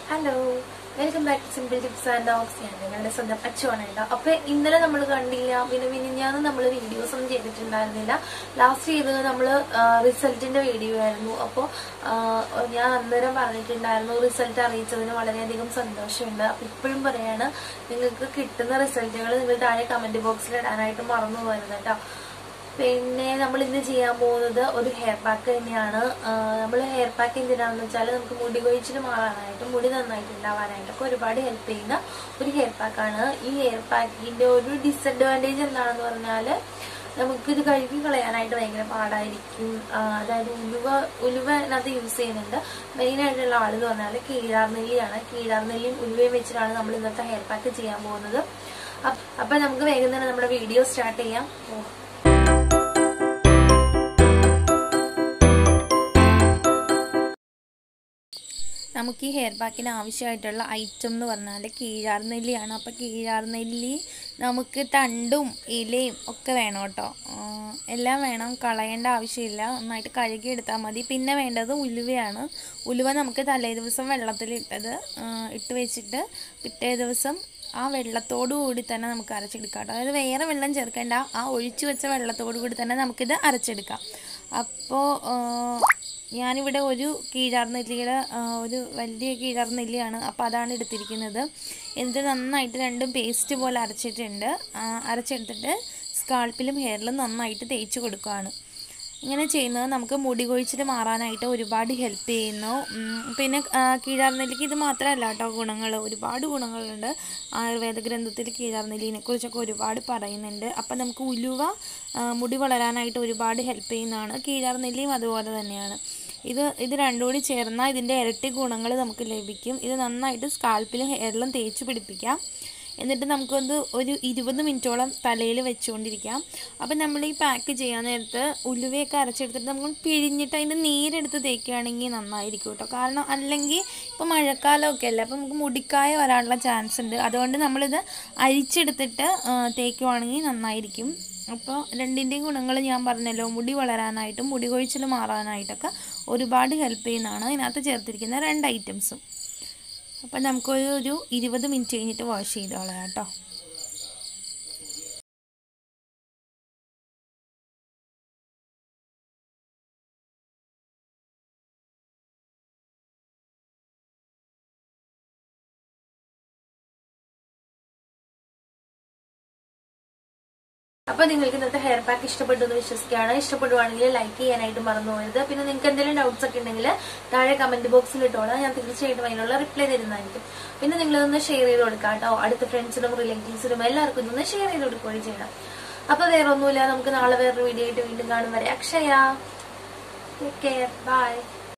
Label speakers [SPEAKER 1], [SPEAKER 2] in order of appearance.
[SPEAKER 1] hello welcome back to simple tips and dogs ഞാൻ നിങ്ങളുടെ സ്വന്തം അച്ചുവാണ് കേട്ടോ അപ്പൊ ഇന്നലെ നമ്മൾ കണ്ടില്ല പിന്നെ മിനിഞ്ഞാന്ന് നമ്മൾ വീഡിയോസ് ഒന്നും ചെയ്തിട്ടുണ്ടായിരുന്നില്ല ലാസ്റ്റ് ചെയ്തത് നമ്മൾ റിസൾട്ടിന്റെ വീഡിയോ ആയിരുന്നു അപ്പോൾ ഞാൻ അന്നേരം പറഞ്ഞിട്ടുണ്ടായിരുന്നു റിസൾട്ട് അറിയിച്ചതിന് വളരെയധികം സന്തോഷമുണ്ട് അപ്പൊ ഇപ്പോഴും പറയാണ് നിങ്ങൾക്ക് കിട്ടുന്ന റിസൾട്ടുകൾ നിങ്ങൾ താഴെ കമന്റ് ബോക്സിൽ ഇടാനായിട്ട് മറന്നു പോകരുത് കേട്ടോ പിന്നെ നമ്മൾ ഇന്ന് ചെയ്യാൻ പോകുന്നത് ഒരു ഹെയർ പാക്ക് തന്നെയാണ് നമ്മൾ ഹെയർ പാക്ക് എന്തിനാണെന്ന് വെച്ചാൽ നമുക്ക് മുടി കൊഴിച്ചിൽ മാറാനായിട്ടും മുടി നന്നായിട്ട് ഉണ്ടാവാനായിട്ടൊക്കെ ഒരുപാട് ഹെൽപ്പ് ചെയ്യുന്ന ഒരു ഹെയർ പാക്കാണ് ഈ ഹെയർ പാക്കിന്റെ ഒരു ഡിസഡ്വാൻറ്റേജ് എന്താണെന്ന് പറഞ്ഞാൽ നമുക്ക് ഇത് കഴുകി കളയാനായിട്ട് ഭയങ്കര പാടായിരിക്കും ആ, അതായത് ഉലുവ ഉലുവ അതിനകത്ത് യൂസ് ചെയ്യുന്നുണ്ട് മെയിൻ ആയിട്ടുള്ള ആളെന്ന് പറഞ്ഞാൽ കീഴാർനെല്ലിയാണ് കീഴാർനെല്ലിയും ഉലുവയും വെച്ചിട്ടാണ് നമ്മൾ ഇന്നത്തെ ഹെയർ പാക്ക് ചെയ്യാൻ പോകുന്നത് അപ്പ- അപ്പൊ നമുക്ക് വേഗം തന്നെ നമ്മുടെ വീഡിയോ സ്റ്റാർട്ട് ചെയ്യാം ഓ നമുക്ക് ഈ ഹെയർ പാക്കിന് ആവശ്യമായിട്ടുള്ള ഐറ്റം എന്ന് പറഞ്ഞാൽ കീഴാർനെല്ലിയാണ് അപ്പോൾ കീഴാർനെല്ലി നമുക്ക് തണ്ടും ഇലയും ഒക്കെ വേണം കേട്ടോ ആ, എല്ലാം വേണം കളയേണ്ട ആവശ്യമില്ല നന്നായിട്ട് കഴുകി എടുത്താൽ മതി പിന്നെ വേണ്ടത് ഉലുവയാണ് ഉലുവ നമുക്ക് തലേ ദിവസം വെള്ളത്തിലിട്ടത് ആ, ഇട്ട് വെച്ചിട്ട് പിറ്റേ ദിവസം ആ വെള്ളത്തോടു കൂടി തന്നെ നമുക്ക് അരച്ചെടുക്കാം കേട്ടോ അതായത് വേറെ വെള്ളം ചേർക്കേണ്ട ആ ഒഴിച്ചു വെച്ച വെള്ളത്തോടു കൂടി തന്നെ നമുക്കിത് അരച്ചെടുക്കാം അപ്പോൾ ഞാനിവിടെ ഒരു കീഴാർനെല്ലിയുടെ ആ, ഒരു വലിയ കീഴാർനെല്ലിയാണ് അപ്പോൾ അതാണ് എടുത്തിരിക്കുന്നത് എന്നിട്ട് നന്നായിട്ട് രണ്ടും പേസ്റ്റ് പോലെ അരച്ചിട്ടുണ്ട് ആ, അരച്ചെടുത്തിട്ട് സ്കാൾപ്പിലും ഹെയറിലും നന്നായിട്ട് തേച്ച് കൊടുക്കുകയാണ് ഇങ്ങനെ ചെയ്യുന്നത് നമുക്ക് മുടി കൊഴിച്ചിൽ മാറാനായിട്ട് ഒരുപാട് ഹെൽപ്പ് ചെയ്യുന്നു ഉം, പിന്നെ ആ, കീഴാർനെല്ലിക്ക് ഇത് മാത്രമല്ല കേട്ടോ ഗുണങ്ങൾ ഒരുപാട് ഗുണങ്ങളുണ്ട് ആയുർവേദ ഗ്രന്ഥത്തിൽ കീഴാർനെല്ലിനെ കുറിച്ചൊക്കെ ഒരുപാട് പറയുന്നുണ്ട് അപ്പം നമുക്ക് ഉലുവ ആ, മുടി വളരാനായിട്ട് ഒരുപാട് ഹെൽപ്പ് ചെയ്യുന്നതാണ് കീഴാർനെല്ലിയും അതുപോലെ തന്നെയാണ് ഇത് ഇത് രണ്ടും കൂടി ചേർന്നാൽ ഇതിൻ്റെ ഇരട്ടി ഗുണങ്ങൾ നമുക്ക് ലഭിക്കും ഇത് നന്നായിട്ട് സ്കാൾപ്പിലും ഹെയറിലും തേച്ച് പിടിപ്പിക്കാം എന്നിട്ട് നമുക്കൊന്ന് ഒരു ഇരുപത് മിനിറ്റോളം തലയിൽ വെച്ചുകൊണ്ടിരിക്കാം അപ്പം നമ്മൾ ഈ പാക്ക് ചെയ്യാൻ നേരത്ത് ഉലുവയൊക്കെ അരച്ചെടുത്തിട്ട് നമുക്ക് പിഴിഞ്ഞിട്ട് അതിൻ്റെ നീരെടുത്ത് തേക്കുകയാണെങ്കിൽ നന്നായിരിക്കും കേട്ടോ കാരണം അല്ലെങ്കിൽ ഇപ്പോൾ മഴക്കാലമൊക്കെ അല്ലേ അപ്പം നമുക്ക് മുടിക്കായ വരാനുള്ള ചാൻസ് ഉണ്ട് അതുകൊണ്ട് നമ്മളിത് അരിച്ചെടുത്തിട്ട് ആ, തേക്കുവാണെങ്കിൽ നന്നായിരിക്കും അപ്പോൾ രണ്ടിൻ്റെയും ഗുണങ്ങൾ ഞാൻ പറഞ്ഞല്ലോ മുടി വളരാനായിട്ടും മുടി കൊഴിച്ചിൽ മാറാനായിട്ടൊക്കെ ഒരുപാട് ഹെൽപ്പ് ചെയ്യുന്നതാണ് ഇതിനകത്ത് ചേർത്തിരിക്കുന്ന രണ്ട് ഐറ്റംസും അപ്പം നമുക്കൊരു ഒരു ഇരുപത് മിനിറ്റ് കഴിഞ്ഞിട്ട് വാഷ് ചെയ്ത് കളയാം കേട്ടോ അപ്പൊ നിങ്ങൾക്ക് ഇന്നത്തെ ഹെയർ പാക്ക് ഇഷ്ടപ്പെട്ടു എന്ന് വിശ്വസിക്കുകയാണ് ഇഷ്ടപ്പെടുവാണെങ്കിൽ ലൈക്ക് ചെയ്യാനായിട്ട് മറന്നു പോകരുത് പിന്നെ നിങ്ങൾക്ക് എന്തെങ്കിലും ഡൗട്ട്സ് ഒക്കെ ഉണ്ടെങ്കിൽ താഴെ കമന്റ് ബോക്സിൽ ഇട്ടോളാം ഞാൻ തീർച്ചയായിട്ടും അതിനുള്ള റിപ്ലൈ തരുന്നതായിരിക്കും പിന്നെ നിങ്ങൾ ഇതൊന്ന് ഷെയർ ചെയ്ത് കൊടുക്കാം കേട്ടോ അടുത്ത ഫ്രണ്ട്സിനും റിലേറ്റീവ്സിനും എല്ലാവർക്കും ഇതൊന്ന് ഷെയർ ചെയ്ത് കൊടുക്കുകയും ചെയ്യണം അപ്പൊ വേറെ ഒന്നുമില്ല നമുക്ക് നാളെ വേറൊരു വീഡിയോ ആയിട്ട് വീണ്ടും കാണും വരെ അക്ഷയ ടേക്ക് കെയർ ബൈ